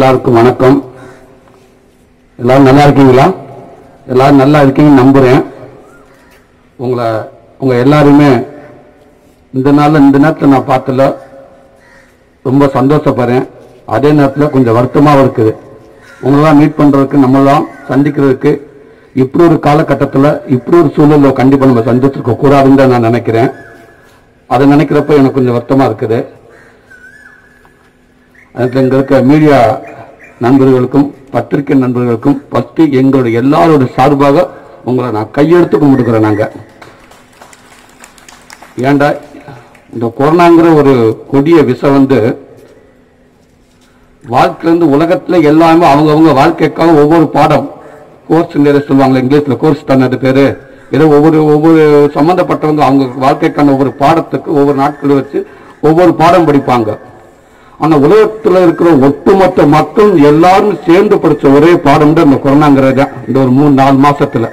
எல்லாருக்கும் வணக்கம் எல்லாரும் நல்லா இருக்கீங்களா எல்லாரும் நல்லா இருக்கீங்கன்னு நம்புறேன் உங்களை உங்க எல்லாருமே இந்த நாள்ல இந்த நேரத்தில் நான் பார்த்தல ரொம்ப சந்தோஷப்படுறேன் அதே நேரத்தில் கொஞ்சம் வருத்தமாகவும் இருக்குது உங்களெல்லாம் மீட் பண்றதுக்கு நம்மளாம் சந்திக்கிறதுக்கு இப்படி ஒரு காலகட்டத்தில் இப்படி ஒரு சூழல்ல கண்டிப்பாக நம்ம சந்திச்சிருக்க கூடாதுன்னு தான் நான் நினைக்கிறேன் அதை நினைக்கிறப்ப எனக்கு கொஞ்சம் வருத்தமா இருக்குது அதுக்கு இங்க இருக்க மீடியா நண்பர்களுக்கும் பத்திரிகை நண்பர்களுக்கும் ஃபர்ஸ்ட் எங்களுடைய எல்லாரோட சார்பாக உங்களை நான் கையெடுத்து கும்பிட்டுக்கிறேன் நாங்க ஏன்டா இந்த கொரோனாங்கிற ஒரு கொடிய விஷம் வந்து வாழ்க்கையிலேருந்து உலகத்துல எல்லாமே அவங்கவங்க வாழ்க்கைக்காக ஒவ்வொரு பாடம் கோர்ஸ் நிறைய சொல்லுவாங்க இங்கிலீஷ்ல கோர்ஸ் தானே அது பேரு ஏதோ ஒவ்வொரு ஒவ்வொரு சம்பந்தப்பட்டவங்க அவங்க வாழ்க்கைக்கான ஒவ்வொரு பாடத்துக்கு ஒவ்வொரு நாட்கள் வச்சு ஒவ்வொரு பாடம் படிப்பாங்க ஆனா உலகத்துல இருக்கிற ஒட்டுமொத்த மக்கள் எல்லாரும் சேர்ந்து படிச்ச ஒரே பாடம் தான் இந்த கொரோனாங்கிறது தான் இந்த ஒரு மூணு நாலு மாசத்துல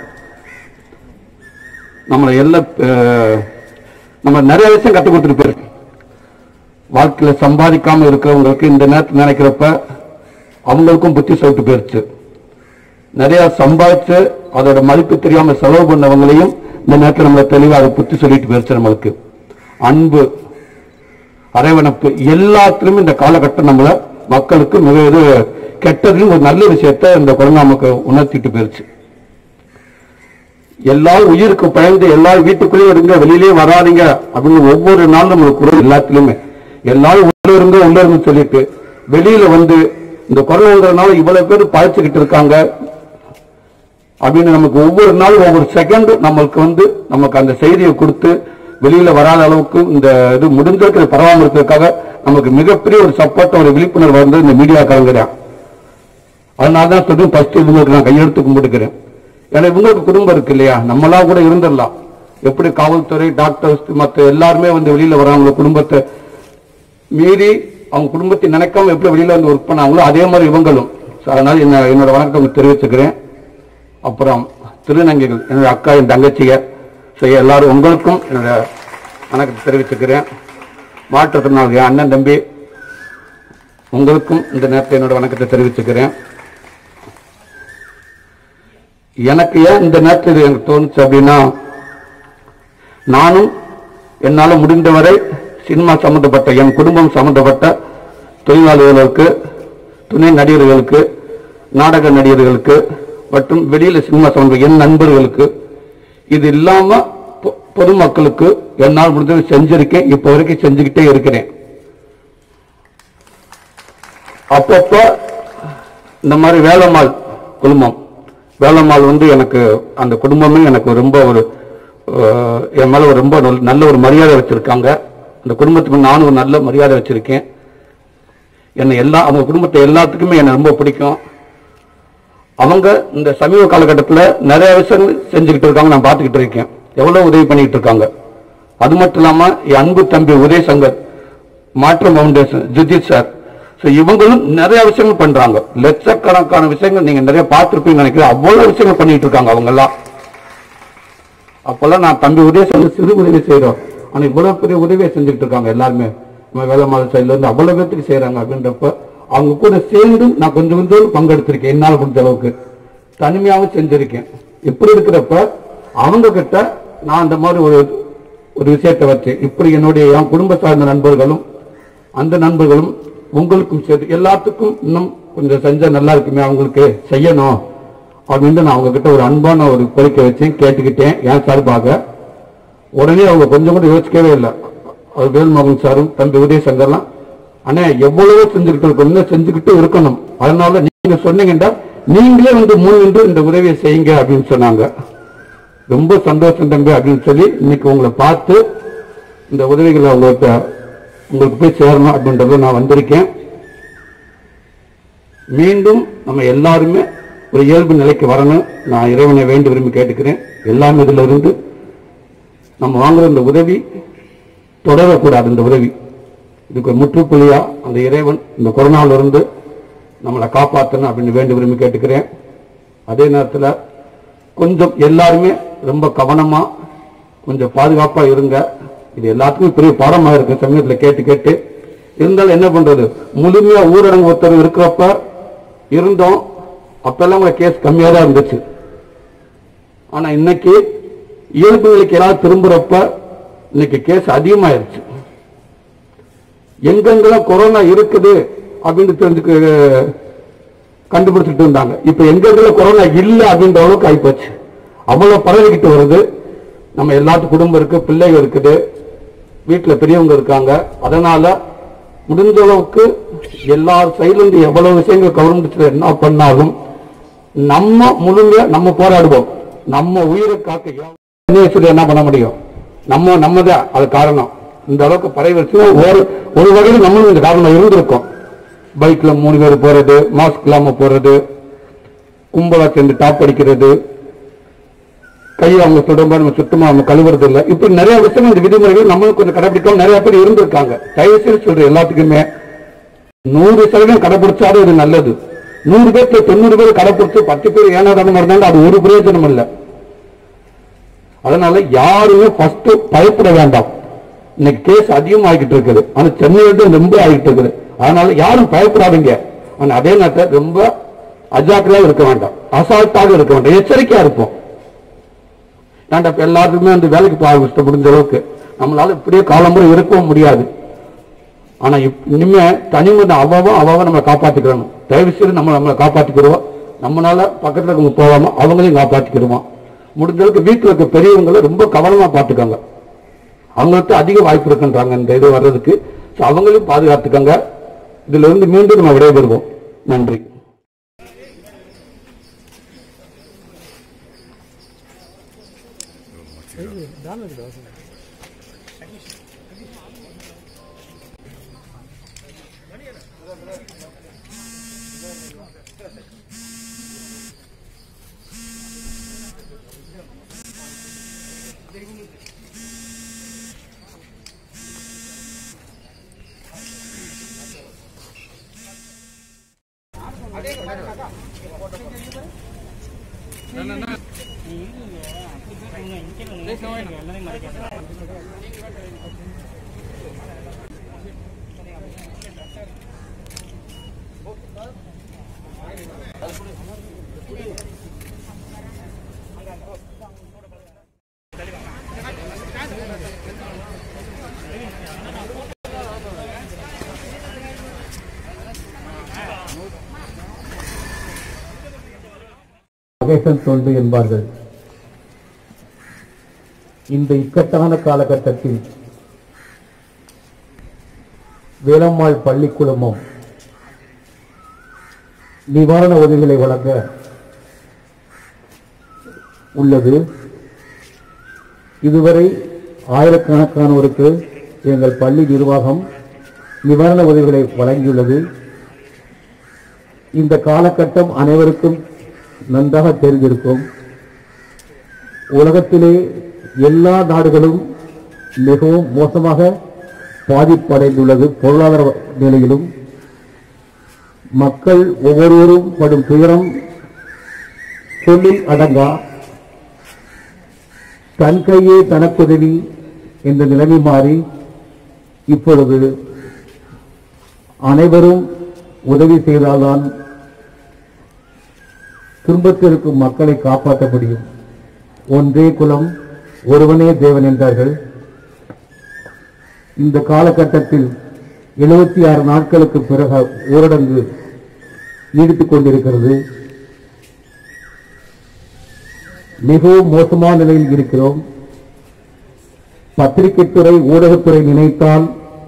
நம்மளை எல்லாம் அஹ், நம்ம நிறைய விஷயம் கற்றுக் கொடுத்துட்டு போயிருக்கு வாழ்க்கையில சம்பாதிக்காம இருக்கிறவங்களுக்கு இந்த நேரத்தில் நினைக்கிறப்ப அவங்களுக்கும் புத்தி சொல்லிட்டு போயிருச்சு நிறைய சம்பாதிச்சு அதோட மதிப்பு தெரியாம செலவு பண்ணவங்களையும் இந்த நேரத்தில் நம்மளை தெளிவா அதை புத்தி சொல்லிட்டு போயிருச்சு நம்மளுக்கு அன்பு அரவணைப்பு எல்லாத்திலுமே இந்த காலகட்டம் நம்மள மக்களுக்கு மிக இது கெட்டதுன்னு ஒரு நல்ல விஷயத்த இந்த கொரோனா நமக்கு உணர்த்திட்டு போயிருச்சு எல்லாரும் உயிருக்கு பயந்து எல்லாரும் வீட்டுக்குள்ளேயே இருங்க வெளியிலேயே வராதீங்க அப்படின்னு ஒவ்வொரு நாளும் நம்மளுக்கு குரல் எல்லாத்திலுமே எல்லாரும் உள்ள இருங்க உள்ள இருங்க சொல்லிட்டு வெளியில வந்து இந்த கொரோனாங்கிறதுனால இவ்வளவு பேர் பாய்ச்சிக்கிட்டு இருக்காங்க அப்படின்னு நமக்கு ஒவ்வொரு நாளும் ஒவ்வொரு செகண்ட் நம்மளுக்கு வந்து நமக்கு அந்த செய்தியை கொடுத்து வெளியில வராத அளவுக்கு இந்த இது முடிஞ்சிருக்கிற பரவாம இருக்கிறதுக்காக நமக்கு மிகப்பெரிய ஒரு சப்போர்ட் ஒரு விழிப்புணர்வு வந்து இந்த மீடியாக்காரங்க தான் அதனால தான் சொல்லி ஃபர்ஸ்ட் இவங்களுக்கு நான் கையெழுத்து கும்பிட்டுக்கிறேன் ஏன்னா இவங்களுக்கு குடும்பம் இருக்கு இல்லையா நம்மளா கூட இருந்துடலாம் எப்படி காவல்துறை டாக்டர்ஸ் மற்ற எல்லாருமே வந்து வெளியில வராங்க குடும்பத்தை மீறி அவங்க குடும்பத்தை நினைக்காம எப்படி வெளியில வந்து ஒர்க் பண்ணாங்களோ அதே மாதிரி இவங்களும் So, அதனால என்ன என்னோட வணக்கம் தெரிவிச்சுக்கிறேன் அப்புறம் திருநங்கைகள் என்னோட அக்கா என் தங்கச்சிய ஸோ எல்லாரும் உங்களுக்கும் என்னோட வணக்கத்தை தெரிவிச்சுக்கிறேன் மாற்றுத்திறனாளி என் அண்ணன் தம்பி உங்களுக்கும் இந்த நேரத்தில் என்னோட வணக்கத்தை தெரிவிச்சுக்கிறேன் எனக்கு ஏன் இந்த நேரத்தில் இது எனக்கு தோணுச்சு அப்படின்னா நானும் என்னால் முடிந்தவரை சினிமா சம்பந்தப்பட்ட என் குடும்பம் சம்பந்தப்பட்ட தொழிலாளர்களுக்கு துணை நடிகர்களுக்கு நாடக நடிகர்களுக்கு மற்றும் வெளியில சினிமா சம்பந்த என் நண்பர்களுக்கு இது இல்லாம பொ- பொதுமக்களுக்கு என்னால் முடிஞ்சது செஞ்சிருக்கேன் இப்போ வரைக்கும் செஞ்சுக்கிட்டே இருக்கிறேன் அப்பப்ப இந்த மாதிரி வேலம்மாள் குடும்பம் வேலம்மாள் வந்து எனக்கு அந்த குடும்பமே எனக்கு ரொம்ப ஒரு அஹ், என் மேல ஒரு ரொம்ப நல்ல- நல்ல ஒரு மரியாதை வச்சிருக்காங்க அந்த குடும்பத்துக்கு நானும் ஒரு நல்ல மரியாதை வச்சிருக்கேன் என்னை எல்லா அவங்க குடும்பத்தை எல்லாத்துக்குமே என்னை ரொம்ப பிடிக்கும் அவங்க இந்த சமீப காலகட்டத்தில் நிறைய விஷயங்கள் செஞ்சுக்கிட்டு இருக்காங்க நான் பார்த்துக்கிட்டு இருக்கேன் எவ்வளவு உதவி பண்ணிக்கிட்டு இருக்காங்க அது மட்டும் இல்லாம என் அன்பு தம்பி உதய் சங்கர் மாற்றம் ஃபவுண்டேஷன் ஜுஜித் சார் ஸோ இவங்களும் நிறைய விஷயங்கள் பண்றாங்க லட்சக்கணக்கான விஷயங்கள் நீங்க நிறைய பார்த்துருப்பீங்கன்னு நினைக்கிறேன் அவ்வளவு விஷயங்கள் பண்ணிட்டு இருக்காங்க அவங்க எல்லாம் அப்பெல்லாம் நான் தம்பி உதவி செய்ய சிறு உதவி செய்யறோம் ஆனா இவ்வளவு பெரிய உதவியை செஞ்சுட்டு இருக்காங்க எல்லாருமே நம்ம வேலைமாத சைட்ல இருந்து அவ்வளவு பேத்துக்கு செய்யறாங்க அப்படின்றப்ப அவங்க கூட சேர்ந்து நான் கொஞ்சம் கொஞ்சம் பங்கெடுத்திருக்கேன் என்னால் முடிஞ்ச அளவுக்கு தனிமையாவும் செஞ்சிருக்கேன் இப்படி இருக்கிறப்ப அவங்க கிட்ட நான் அந்த மாதிரி ஒரு ஒரு விஷயத்தை வச்சு இப்படி என்னுடைய என் குடும்ப சார்ந்த நண்பர்களும் அந்த நண்பர்களும் உங்களுக்கும் சேர்த்து எல்லாத்துக்கும் இன்னும் கொஞ்சம் செஞ்சா நல்லா இருக்குமே அவங்களுக்கு செய்யணும் அப்படின்னு நான் அவங்க கிட்ட ஒரு அன்பான ஒரு கோரிக்கை வச்சு கேட்டுக்கிட்டேன் என் சார்பாக உடனே அவங்க கொஞ்சம் கூட யோசிக்கவே இல்லை அது வேல்மோகன் சாரும் தம்பி உதய சங்கர்லாம் அண்ணே எவ்வளவோ செஞ்சுக்கிட்டு இருக்கணும் இன்னும் செஞ்சுக்கிட்டு இருக்கணும் அதனால நீங்க சொன்னீங்கன்னா நீங்களே வந்து முன் நின்று இந்த உதவியை செய்யுங்க அப்படின்னு சொன்னாங்க ரொம்ப சந்தோஷம் தம்பி அப்படின்னு சொல்லி இன்னைக்கு உங்களை பார்த்து இந்த உதவிகளை உங்களுக்கு உங்களுக்கு போய் சேரணும் அப்படின்றத நான் வந்திருக்கேன் மீண்டும் நம்ம எல்லாருமே ஒரு இயல்பு நிலைக்கு வரணும் நான் இறைவனை வேண்டி விரும்பி கேட்டுக்கிறேன் எல்லாமே இதுல இருந்து நம்ம வாங்குற இந்த உதவி தொடரக்கூடாது இந்த உதவி இதுக்கு ஒரு முற்றுப்புள்ளியா அந்த இறைவன் இந்த கொரோனாவில இருந்து நம்மளை காப்பாற்றணும் அப்படின்னு வேண்டி விரும்பி கேட்டுக்கிறேன் அதே நேரத்தில் கொஞ்சம் எல்லாருமே ரொம்ப கவனமா கொஞ்சம் பாதுகாப்பா இருங்க இது எல்லாத்துக்கும் பெரிய பாடமா இருக்கு சமயத்துல கேட்டு கேட்டு இருந்தாலும் என்ன பண்றது முழுமையா ஊரடங்கு உத்தரவு இருக்கிறப்ப இருந்தோம் அப்பெல்லாம் கேஸ் கம்மியா தான் இருந்துச்சு ஆனா இன்னைக்கு இயல்பு நிலைக்கு எல்லாம் திரும்புறப்ப இன்னைக்கு கேஸ் அதிகமாயிருச்சு எங்கெங்கெல்லாம் கொரோனா இருக்குது அப்படின்னு தெரிஞ்சுக்க கண்டுபிடிச்சிட்டு இருந்தாங்க இப்ப எங்கெங்கெல்லாம் கொரோனா இல்ல அப்படின்ற அளவுக்கு ஆயிப்போச்சு அவ்வளவு பரவிக்கிட்டு வருது நம்ம எல்லாத்து குடும்பம் இருக்கு பிள்ளைங்க இருக்குது வீட்டுல பெரியவங்க இருக்காங்க அதனால முடிஞ்ச அளவுக்கு எல்லார் சைடுல இருந்து எவ்வளவு விஷயங்கள் கவர்மெண்ட் என்ன பண்ணாலும் நம்ம முழுமையா நம்ம போராடுவோம் நம்ம உயிரை காக்க யா- சொல்லி என்ன பண்ண முடியும் நம்ம நம்ம தான் அது காரணம் இந்த அளவுக்கு பரவி வச்சுன்னா ஒரு ஒரு வகையில் நம்மளும் இந்த காரணம் இருந்திருக்கும் பைக்ல மூணு பேர் போறது மாஸ்க் இல்லாம போறது கும்பலா சேர்ந்து டாப் அடிக்கிறது கையை அவங்க சுடும்போது நம்ம சுத்தமா அவங்க கழுவுறது இல்ல இப்படி நிறைய விஷயங்கள் இந்த விதிமுறைகள் நம்மளும் கொஞ்சம் கடைபிடிக்காம நிறைய பேர் இருந்திருக்காங்க தயவு செய்து சொல்றேன் எல்லாத்துக்குமே நூறு சதவீதம் கடைபிடிச்சாலும் இது நல்லது நூறு பேர்ல தொண்ணூறு பேர் கடைபிடிச்சு பத்து பேர் ஏனாதாரம் இருந்தாங்க அது ஒரு பிரயோஜனம் இல்ல அதனால யாருமே ஃபர்ஸ்ட் பயப்பட வேண்டாம் இன்னைக்கு கேஸ் அதிகமாகிட்டு இருக்குது ஆனா சென்னையில ரொம்ப ஆகிட்டு இருக்குது அதனால யாரும் பயப்படாதீங்க ஆனா அதே நேரத்தில் ரொம்ப அஜாக்கிரதையா இருக்க வேண்டாம் அசால்ட்டாக இருக்க வேண்டாம் எச்சரிக்கையா இருப்போம் ஏன்டா இப்ப எல்லாருக்குமே வந்து வேலைக்கு போக ஆரம்பிச்சிட்ட முடிஞ்ச அளவுக்கு நம்மளால இப்படியே காலமுறை இருக்கவும் முடியாது ஆனா இப்- இனிமே தனிமனித அவாவும் அவாவை நம்ம காப்பாத்திக்கிறணும் தயவு செய்து நம்ம நம்மளை காப்பாத்திக்கிறோம் நம்மளால பக்கத்துல இருக்கவங்க போகாம அவங்களையும் காப்பாத்திக்கிடுவோம் முடிஞ்ச அளவுக்கு வீட்டுல இருக்க பெரியவங்களை ரொம்ப கவனமா பார்த்துக்கோங்க அவங்களுக்கு அதிக வாய்ப்பு இருக்குன்றாங்க இந்த இது வர்றதுக்கு So அவங்களையும் பாதுகாத்துக்கோங்க இதுல இருந்து மீண்டும் நம்ம விடைபெறுவோம் நன்றி மகேசன் தொண்டு என்பார்கள் இந்த இக்கட்டான காலகட்டத்தில் வேலம்மாள் பள்ளி குழுமம் நிவாரண உதவிகளை வழங்க உள்ளது இதுவரை ஆயிரக்கணக்கானோருக்கு எங்கள் பள்ளி நிர்வாகம் நிவாரண உதவிகளை வழங்கியுள்ளது இந்த காலகட்டம் அனைவருக்கும் நன்றாக தெரிந்திருக்கும் உலகத்திலே எல்லா நாடுகளும் மிகவும் மோசமாக பாதிப்படைந்துள்ளது பொருளாதார நிலையிலும் மக்கள் ஒவ்வொருவரும் படும் துயரம் சொல்லில் அடங்கா தன் கையே தனக்குதவி என்ற நிலைமை மாறி இப்பொழுது அனைவரும் உதவி செய்தால்தான் துன்பத்தில் இருக்கும் மக்களை காப்பாற்ற முடியும் ஒன்றே குலம் ஒருவனே தேவன் என்றார்கள் இந்த காலகட்டத்தில் எழுபத்தி ஆறு நாட்களுக்கு பிறகு ஊரடங்கு நீடித்துக் கொண்டிருக்கிறது மிகவும் மோசமான நிலையில் இருக்கிறோம் பத்திரிகைத்துறை ஊடகத்துறை நினைத்தால்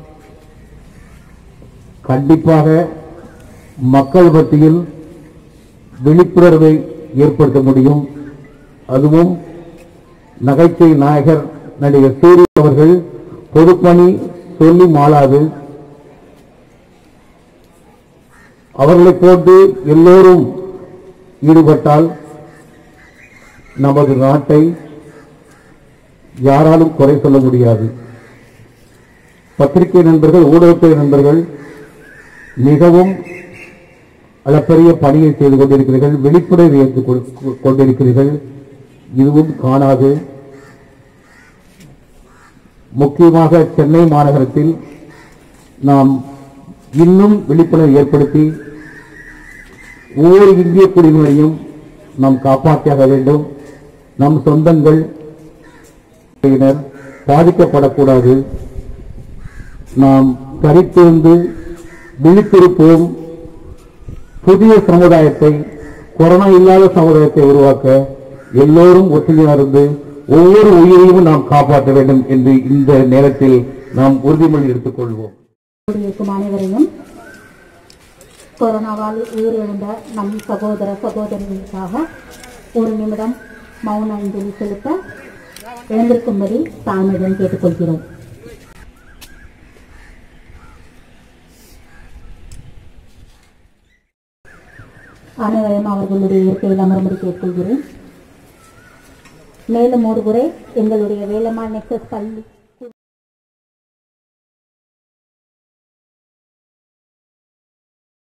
கண்டிப்பாக மக்கள் மத்தியில் விழிப்புணர்வை ஏற்படுத்த முடியும் அதுவும் நகைச்சுவை நாயகர் நடிகர் சூரிய அவர்கள் பொதுப்பணி சொல்லி மாளாது அவர்களைப் போன்று எல்லோரும் ஈடுபட்டால் நமது நாட்டை யாராலும் குறை சொல்ல முடியாது பத்திரிகை நண்பர்கள் ஊடகத்துறை நண்பர்கள் மிகவும் அளப்பரிய பணியை செய்து கொண்டிருக்கிறீர்கள் விழிப்புணர்வு ஏற்றுக் கொ- கொண்டிருக்கிறீர்கள் இதுவும் காணாது முக்கியமாக சென்னை மாநகரத்தில் நாம் இன்னும் விழிப்புணர்வு ஏற்படுத்தி ஒவ்வொரு இந்திய குடிமகனையும் நாம் காப்பாற்றியாக வேண்டும் நம் சொந்தங்கள் இனர் பாதிக்கப்படக்கூடாது நாம் தரித்திருந்து விழித்திருப்போம் புதிய சமுதாயத்தை கொரோனா இல்லாத சமுதாயத்தை உருவாக்க எல்லோரும் ஒற்றுமையாக இருந்து ஒவ்வொரு உயிரையும் நாம் காப்பாற்ற வேண்டும் என்று இந்த நேரத்தில் நாம் உறுதிமொழி எடுத்துக் கொள்வோம் இருக்கும் அனைவரையும் கொரோனாவால் உயிரிழந்த நம் சகோதர சகோதரிகளுக்காக ஒரு நிமிடம் மௌன அஞ்சலி செலுத்த எழுந்திருக்கும்படி தாழ்மையுடன் கேட்டுக்கொள்கிறோம் அனைவரையும் அவர்களுடைய இருக்கையில் அமரும்படி கேட்டுக்கொள்கிறேன் மேலும் ஒரு முறை எங்களுடைய வேலம்மாள் நெக்ஸஸ் பள்ளி